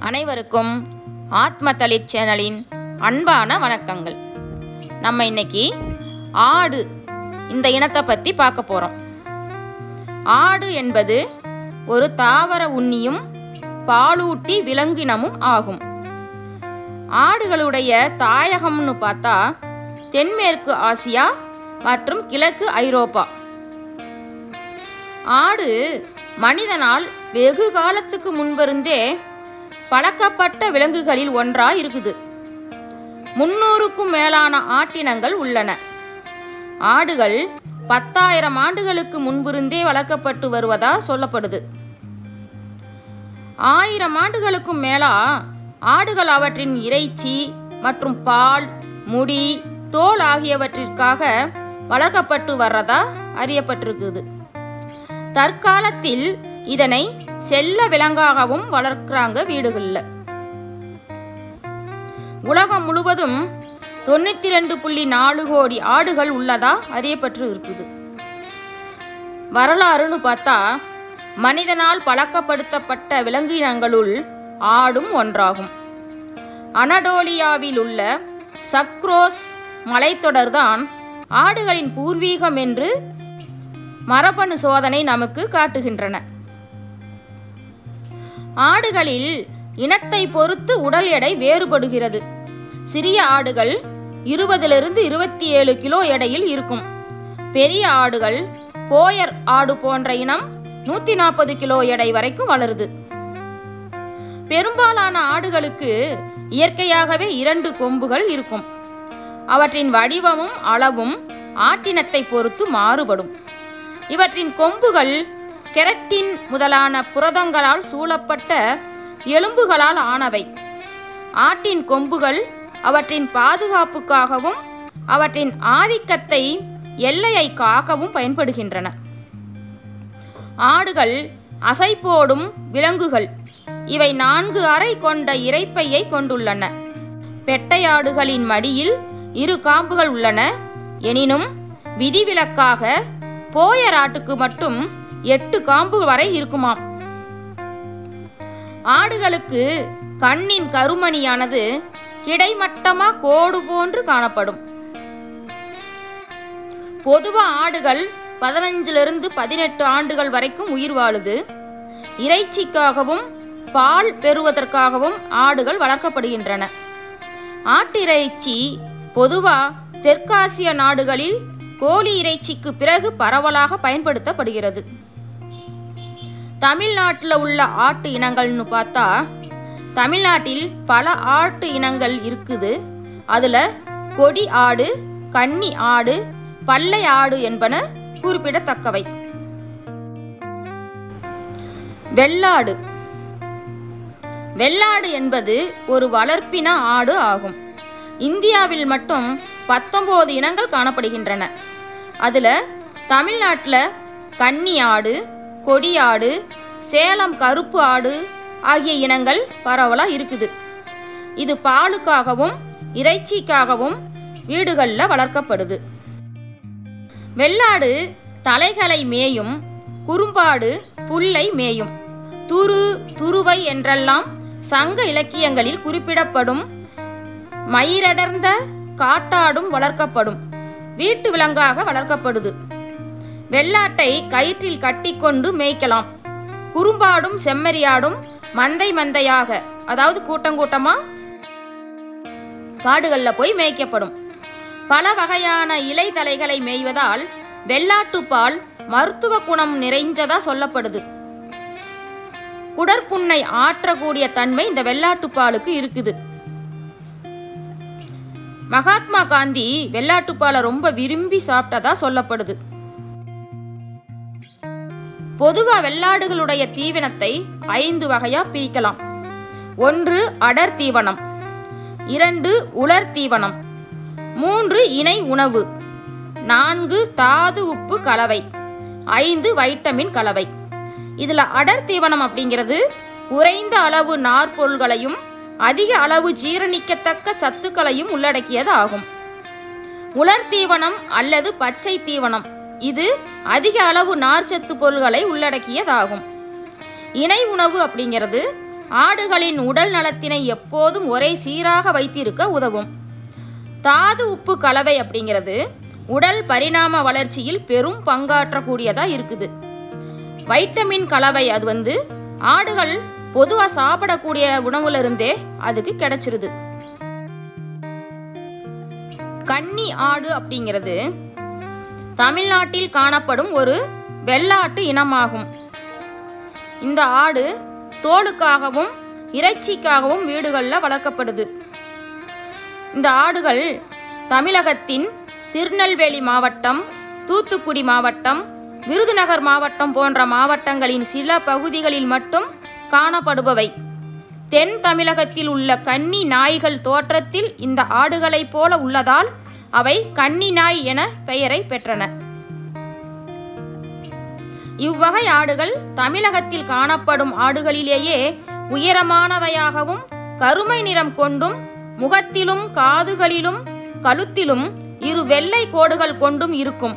அனைவருக்கும் ஆத்ம தளிர் சேனலின் அன்பான வணக்கங்கள் நம்ம இன்னைக்கு ஆடு இந்த இனத்தை பற்றி பார்க்க போகிறோம் ஆடு என்பது ஒரு தாவர உண்ணியும் பாலூட்டி விலங்கினமும் ஆகும் ஆடுகளுடைய தாயகம்னு பார்த்தா தென்மேற்கு ஆசியா மற்றும் கிழக்கு ஐரோப்பா ஆடு மனிதனால் வெகு காலத்துக்கு முன்பிருந்தே பழக்கப்பட்ட விலங்குகளில் ஒன்றாக இருக்குது முன்னூறுக்கும் மேலான ஆட்டினங்கள் உள்ளன ஆடுகள் பத்தாயிரம் ஆண்டுகளுக்கு முன்பிருந்தே வளர்க்கப்பட்டு வருவதா சொல்லப்படுது ஆயிரம் ஆண்டுகளுக்கும் மேலா ஆடுகள் அவற்றின் இறைச்சி மற்றும் பால் முடி தோல் ஆகியவற்றிற்காக வளர்க்கப்பட்டு வர்றதா அறியப்பட்டிருக்குது தற்காலத்தில் இதனை செல்ல விலங்காகவும் வளர்க்குறாங்க வீடுகளில் உலகம் முழுவதும் தொண்ணூற்றி ரெண்டு புள்ளி நாலு கோடி ஆடுகள் உள்ளதா அறியப்பட்டு இருக்குது வரலாறுன்னு பார்த்தா மனிதனால் பழக்கப்படுத்தப்பட்ட விலங்கினங்களுள் ஆடும் ஒன்றாகும் அனடோலியாவில் உள்ள சக்ரோஸ் மலைத்தொடர்தான் ஆடுகளின் பூர்வீகம் என்று மரபணு சோதனை நமக்கு காட்டுகின்றன ஆடுகளில் இனத்தை பொறுத்து உடல் எடை வேறுபடுகிறது சிறிய ஆடுகள் இருபதிலிருந்து இருபத்தி ஏழு கிலோ எடையில் இருக்கும் பெரிய ஆடுகள் போயர் ஆடு போன்ற இனம் நூற்றி நாற்பது கிலோ எடை வரைக்கும் வளருது பெரும்பாலான ஆடுகளுக்கு இயற்கையாகவே இரண்டு கொம்புகள் இருக்கும் அவற்றின் வடிவமும் அளவும் ஆட்டினத்தை பொறுத்து மாறுபடும் இவற்றின் கொம்புகள் கெரட்டின் முதலான புரதங்களால் சூழப்பட்ட எலும்புகளால் ஆனவை ஆட்டின் கொம்புகள் அவற்றின் பாதுகாப்புக்காகவும் அவற்றின் ஆதிக்கத்தை எல்லையை காக்கவும் பயன்படுகின்றன ஆடுகள் அசைப்போடும் விலங்குகள் இவை நான்கு அறை கொண்ட இறைப்பையை கொண்டுள்ளன பெட்டையாடுகளின் மடியில் இரு காம்புகள் உள்ளன எனினும் விதிவிலக்காக போயர் ஆட்டுக்கு மட்டும் எட்டு காம்பு வரை இருக்குமாம் ஆடுகளுக்கு கண்ணின் கருமணியானது கிடைமட்டமா கோடு போன்று காணப்படும் பொதுவா ஆடுகள் பதினஞ்சிலிருந்து பதினெட்டு ஆண்டுகள் வரைக்கும் உயிர் வாழுது இறைச்சிக்காகவும் பால் பெறுவதற்காகவும் ஆடுகள் வளர்க்கப்படுகின்றன ஆட்டிறைச்சி பொதுவா தெற்காசிய நாடுகளில் கோழி இறைச்சிக்கு பிறகு பரவலாக பயன்படுத்தப்படுகிறது தமிழ்நாட்டில் உள்ள ஆட்டு இனங்கள்னு பார்த்தா தமிழ்நாட்டில் பல ஆட்டு இனங்கள் இருக்குது அதில் கொடி ஆடு கன்னி ஆடு பல்லை ஆடு என்பன குறிப்பிடத்தக்கவை வெள்ளாடு வெள்ளாடு என்பது ஒரு வளர்ப்பின ஆடு ஆகும் இந்தியாவில் மட்டும் பத்தொம்போது இனங்கள் காணப்படுகின்றன அதில் தமிழ்நாட்டில் கன்னி ஆடு கொடியாடு சேலம் கருப்பு ஆடு ஆகிய இனங்கள் பரவலாக இருக்குது இது பாலுக்காகவும் இறைச்சிக்காகவும் வீடுகளில் வளர்க்கப்படுது வெள்ளாடு தலைகளை மேயும் குறும்பாடு புல்லை மேயும் துரு துருவை என்றெல்லாம் சங்க இலக்கியங்களில் குறிப்பிடப்படும் மயிரடர்ந்த காட்டாடும் வளர்க்கப்படும் வீட்டு விலங்காக வளர்க்கப்படுது வெள்ளாட்டை கயிற்றில் கட்டிக்கொண்டு மேய்க்கலாம் குறும்பாடும் செம்மறியாடும் மந்தை மந்தையாக அதாவது கூட்டம் கூட்டமாக காடுகளில் போய் மேய்க்கப்படும் பல வகையான இலை தலைகளை மேய்வதால் வெள்ளாட்டுப்பால் மருத்துவ குணம் நிறைஞ்சதா சொல்லப்படுது குடற்புண்ணை ஆற்றக்கூடிய தன்மை இந்த வெள்ளாட்டுப்பாலுக்கு இருக்குது மகாத்மா காந்தி வெள்ளாட்டுப்பாலை ரொம்ப விரும்பி சாப்பிட்டதா சொல்லப்படுது பொதுவா வெள்ளாடுகளுடைய தீவனத்தை ஐந்து வகையா பிரிக்கலாம் ஒன்று அடர் தீவனம் இரண்டு உலர் தீவனம் மூன்று இணை உணவு நான்கு தாது உப்பு கலவை ஐந்து வைட்டமின் கலவை இதில் அடர் தீவனம் அப்படிங்கிறது குறைந்த அளவு நார்பொருள்களையும் அதிக அளவு ஜீரணிக்கத்தக்க சத்துக்களையும் உள்ளடக்கியது ஆகும் உலர் தீவனம் அல்லது பச்சை தீவனம் இது அதிக அளவு நார்ச்சத்து பொருள்களை உள்ளடக்கியதாகும் இணை உணவு அப்படிங்கிறது ஆடுகளின் உடல் நலத்தினை எப்போதும் ஒரே சீராக வைத்திருக்க உதவும் தாது உப்பு கலவை அப்படிங்கிறது உடல் பரிணாம வளர்ச்சியில் பெரும் பங்காற்றக்கூடியதா இருக்குது வைட்டமின் கலவை அது வந்து ஆடுகள் பொதுவாக சாப்பிடக்கூடிய உணவுல இருந்தே அதுக்கு கிடைச்சிருது கன்னி ஆடு அப்படிங்கிறது தமிழ்நாட்டில் காணப்படும் ஒரு வெள்ளாட்டு இனமாகும் இந்த ஆடு தோலுக்காகவும் இறைச்சிக்காகவும் வீடுகளில் வளர்க்கப்படுது இந்த ஆடுகள் தமிழகத்தின் திருநெல்வேலி மாவட்டம் தூத்துக்குடி மாவட்டம் விருதுநகர் மாவட்டம் போன்ற மாவட்டங்களின் சில பகுதிகளில் மட்டும் காணப்படுபவை தென் தமிழகத்தில் உள்ள கன்னி நாய்கள் தோற்றத்தில் இந்த ஆடுகளைப் போல உள்ளதால் அவை கன்னி நாய் என பெயரை பெற்றன இவ்வகை ஆடுகள் தமிழகத்தில் காணப்படும் ஆடுகளிலேயே உயரமானவையாகவும் கருமை நிறம் கொண்டும் முகத்திலும் காதுகளிலும் கழுத்திலும் இரு வெள்ளை கோடுகள் கொண்டும் இருக்கும்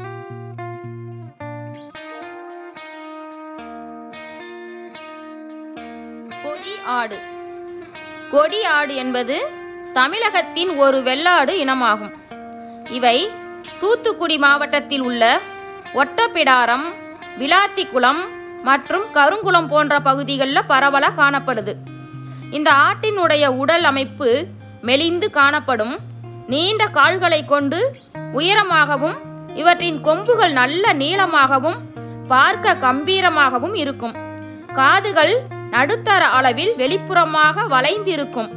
கொடி ஆடு கொடி ஆடு என்பது தமிழகத்தின் ஒரு வெள்ளாடு இனமாகும் இவை தூத்துக்குடி மாவட்டத்தில் உள்ள ஒட்டப்பிடாரம் விளாத்திக்குளம் மற்றும் கருங்குளம் போன்ற பகுதிகளில் பரவலாக காணப்படுது இந்த ஆட்டினுடைய உடல் அமைப்பு மெலிந்து காணப்படும் நீண்ட கால்களை கொண்டு உயரமாகவும் இவற்றின் கொம்புகள் நல்ல நீளமாகவும் பார்க்க கம்பீரமாகவும் இருக்கும் காதுகள் நடுத்தர அளவில் வெளிப்புறமாக வளைந்திருக்கும்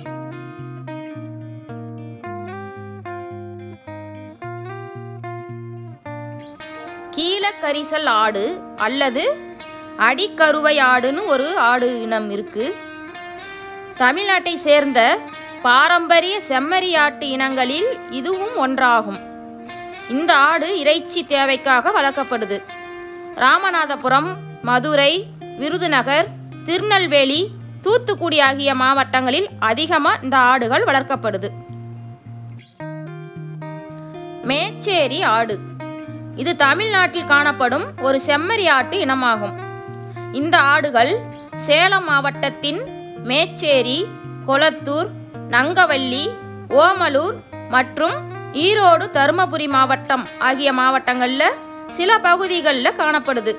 கீழக்கரிசல் ஆடு அல்லது அடிக்கருவை ஆடுன்னு ஒரு ஆடு இனம் இருக்கு தமிழ்நாட்டை சேர்ந்த பாரம்பரிய செம்மறி ஆட்டு இனங்களில் இதுவும் ஒன்றாகும் இந்த ஆடு இறைச்சி தேவைக்காக வளர்க்கப்படுது ராமநாதபுரம் மதுரை விருதுநகர் திருநெல்வேலி தூத்துக்குடி ஆகிய மாவட்டங்களில் அதிகமாக இந்த ஆடுகள் வளர்க்கப்படுது மேச்சேரி ஆடு இது தமிழ்நாட்டில் காணப்படும் ஒரு செம்மறி ஆட்டு இனமாகும் இந்த ஆடுகள் சேலம் மாவட்டத்தின் மேச்சேரி கொளத்தூர் நங்கவல்லி ஓமலூர் மற்றும் ஈரோடு தருமபுரி மாவட்டம் ஆகிய மாவட்டங்களில் சில பகுதிகளில் காணப்படுது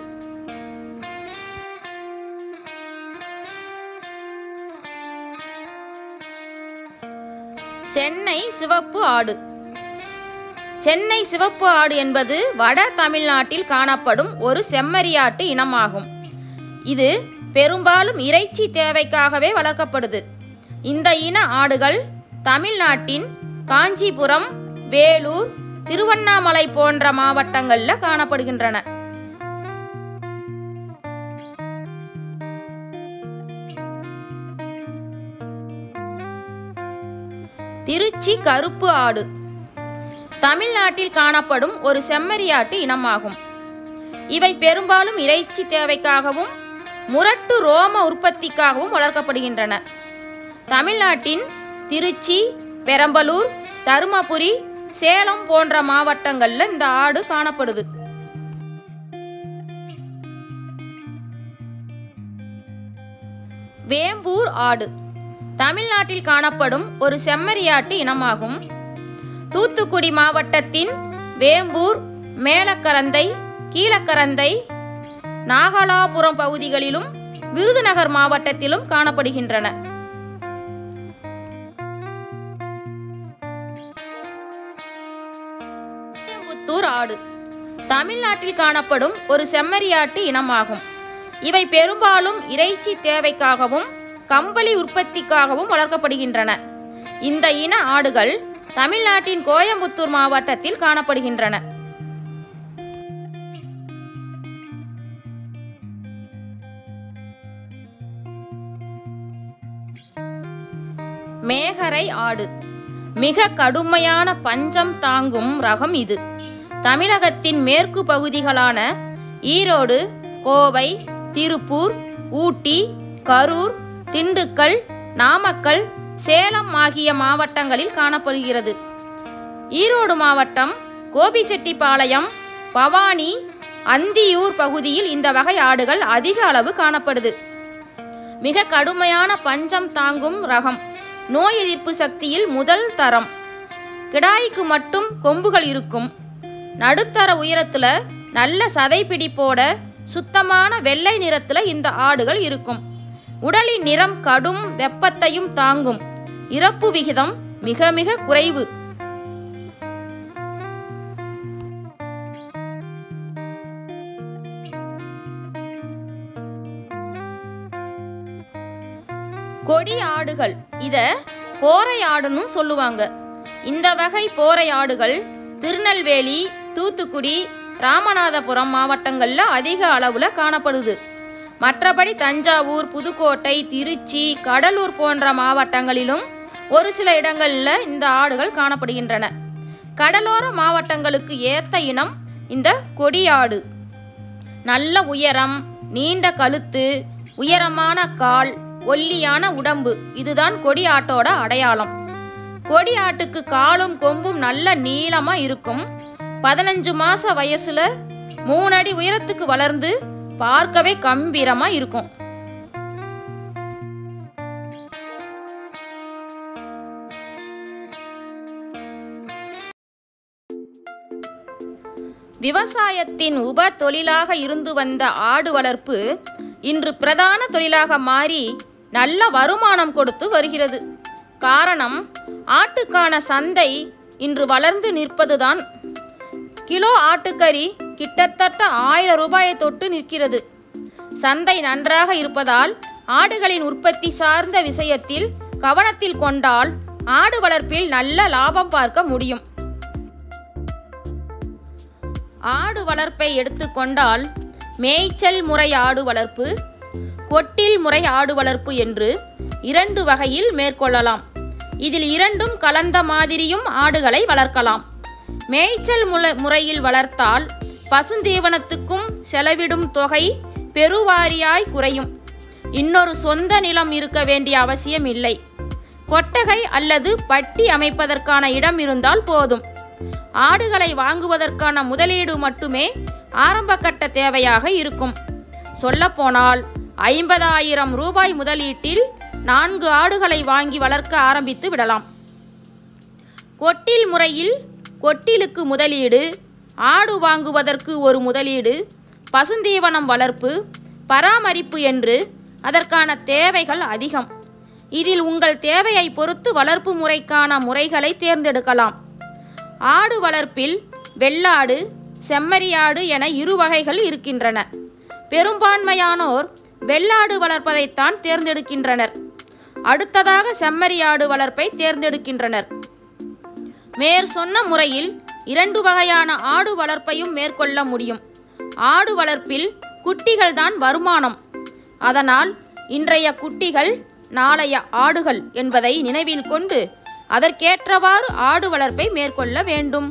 சென்னை சிவப்பு ஆடு சென்னை சிவப்பு ஆடு என்பது வட தமிழ்நாட்டில் காணப்படும் ஒரு செம்மறியாட்டு இனமாகும் இது பெரும்பாலும் இறைச்சி தேவைக்காகவே வளர்க்கப்படுது இந்த இன ஆடுகள் தமிழ்நாட்டின் காஞ்சிபுரம் வேலூர் திருவண்ணாமலை போன்ற மாவட்டங்களில் காணப்படுகின்றன திருச்சி கருப்பு ஆடு தமிழ்நாட்டில் காணப்படும் ஒரு செம்மறியாட்டு இனமாகும் இவை பெரும்பாலும் இறைச்சி தேவைக்காகவும் முரட்டு ரோம உற்பத்திக்காகவும் வளர்க்கப்படுகின்றன தமிழ்நாட்டின் திருச்சி பெரம்பலூர் தருமபுரி சேலம் போன்ற மாவட்டங்களில் இந்த ஆடு காணப்படுது வேம்பூர் ஆடு தமிழ்நாட்டில் காணப்படும் ஒரு செம்மறியாட்டு இனமாகும் தூத்துக்குடி மாவட்டத்தின் வேம்பூர் மேலக்கரந்தை கீழக்கரந்தை நாகலாபுரம் பகுதிகளிலும் விருதுநகர் மாவட்டத்திலும் காணப்படுகின்றன கோயம்புத்தூர் ஆடு தமிழ்நாட்டில் காணப்படும் ஒரு செம்மறியாட்டு இனமாகும் இவை பெரும்பாலும் இறைச்சி தேவைக்காகவும் கம்பளி உற்பத்திக்காகவும் வளர்க்கப்படுகின்றன இந்த இன ஆடுகள் தமிழ்நாட்டின் கோயம்புத்தூர் மாவட்டத்தில் காணப்படுகின்றன மேகரை ஆடு மிக கடுமையான பஞ்சம் தாங்கும் ரகம் இது தமிழகத்தின் மேற்கு பகுதிகளான ஈரோடு கோவை திருப்பூர் ஊட்டி கரூர் திண்டுக்கல் நாமக்கல் சேலம் ஆகிய மாவட்டங்களில் காணப்படுகிறது ஈரோடு மாவட்டம் கோபிச்செட்டிப்பாளையம் பவானி அந்தியூர் பகுதியில் இந்த வகை ஆடுகள் அதிக அளவு காணப்படுது மிக கடுமையான பஞ்சம் தாங்கும் ரகம் நோய் எதிர்ப்பு சக்தியில் முதல் தரம் கிடாய்க்கு மட்டும் கொம்புகள் இருக்கும் நடுத்தர உயரத்துல நல்ல சதை பிடிப்போட சுத்தமான வெள்ளை நிறத்துல இந்த ஆடுகள் இருக்கும் உடலின் நிறம் கடும் வெப்பத்தையும் தாங்கும் இறப்பு விகிதம் மிக மிக குறைவு கொடி ஆடுகள் இத போரை ஆடுன்னு சொல்லுவாங்க இந்த வகை போரை ஆடுகள் திருநெல்வேலி தூத்துக்குடி ராமநாதபுரம் மாவட்டங்களில் அதிக அளவில் காணப்படுது மற்றபடி தஞ்சாவூர் புதுக்கோட்டை திருச்சி கடலூர் போன்ற மாவட்டங்களிலும் ஒரு சில இடங்களில் இந்த ஆடுகள் காணப்படுகின்றன கடலோர மாவட்டங்களுக்கு ஏத்த இனம் இந்த கொடியாடு நல்ல உயரம் நீண்ட கழுத்து உயரமான கால் ஒல்லியான உடம்பு இதுதான் கொடி ஆட்டோட அடையாளம் கொடி ஆட்டுக்கு காலும் கொம்பும் நல்ல நீளமா இருக்கும் பதினஞ்சு மாச வயசுல மூணு அடி உயரத்துக்கு வளர்ந்து பார்க்கவே கம்பீரமா இருக்கும் விவசாயத்தின் உப தொழிலாக இருந்து வந்த ஆடு வளர்ப்பு இன்று பிரதான தொழிலாக மாறி நல்ல வருமானம் கொடுத்து வருகிறது காரணம் ஆட்டுக்கான சந்தை இன்று வளர்ந்து நிற்பதுதான் கிலோ ஆட்டுக்கறி கிட்டத்தட்ட ஆயிரம் ரூபாயை தொட்டு நிற்கிறது சந்தை நன்றாக இருப்பதால் ஆடுகளின் உற்பத்தி சார்ந்த விஷயத்தில் கவனத்தில் கொண்டால் ஆடு வளர்ப்பில் நல்ல லாபம் பார்க்க முடியும் ஆடு வளர்ப்பை எடுத்துக்கொண்டால் மேய்ச்சல் முறை ஆடு வளர்ப்பு கொட்டில் முறை ஆடு வளர்ப்பு என்று இரண்டு வகையில் மேற்கொள்ளலாம் இதில் இரண்டும் கலந்த மாதிரியும் ஆடுகளை வளர்க்கலாம் மேய்ச்சல் முல முறையில் வளர்த்தால் பசுந்தீவனத்துக்கும் செலவிடும் தொகை பெருவாரியாய் குறையும் இன்னொரு சொந்த நிலம் இருக்க வேண்டிய அவசியம் இல்லை கொட்டகை அல்லது பட்டி அமைப்பதற்கான இடம் இருந்தால் போதும் ஆடுகளை வாங்குவதற்கான முதலீடு மட்டுமே ஆரம்பகட்ட தேவையாக இருக்கும் சொல்லப்போனால் ஐம்பதாயிரம் ரூபாய் முதலீட்டில் நான்கு ஆடுகளை வாங்கி வளர்க்க ஆரம்பித்து விடலாம் கொட்டில் முறையில் கொட்டிலுக்கு முதலீடு ஆடு வாங்குவதற்கு ஒரு முதலீடு பசுந்தீவனம் வளர்ப்பு பராமரிப்பு என்று அதற்கான தேவைகள் அதிகம் இதில் உங்கள் தேவையை பொறுத்து வளர்ப்பு முறைக்கான முறைகளை தேர்ந்தெடுக்கலாம் ஆடு வளர்ப்பில் வெள்ளாடு செம்மறியாடு என இரு வகைகள் இருக்கின்றன பெரும்பான்மையானோர் வெள்ளாடு வளர்ப்பதைத்தான் தேர்ந்தெடுக்கின்றனர் அடுத்ததாக செம்மறியாடு வளர்ப்பை தேர்ந்தெடுக்கின்றனர் மேற் சொன்ன முறையில் இரண்டு வகையான ஆடு வளர்ப்பையும் மேற்கொள்ள முடியும் ஆடு வளர்ப்பில் குட்டிகள்தான் வருமானம் அதனால் இன்றைய குட்டிகள் நாளைய ஆடுகள் என்பதை நினைவில் கொண்டு அதற்கேற்றவாறு ஆடு வளர்ப்பை மேற்கொள்ள வேண்டும்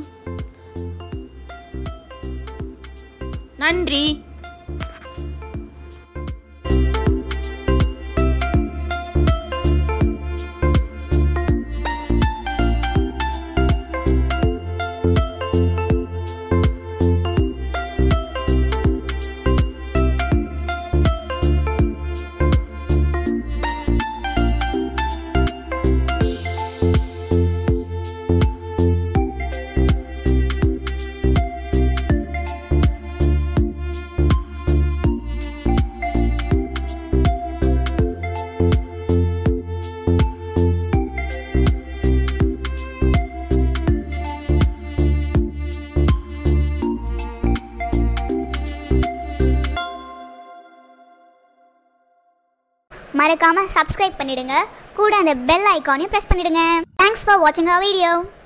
நன்றி மறக்காம சப்ஸ்கிரைப் பண்ணிடுங்க கூட அந்த பெல் ஐகானையும் ப்ரெஸ் பண்ணிடுங்க தேங்க்ஸ் ஃபார் வாட்சிங் our வீடியோ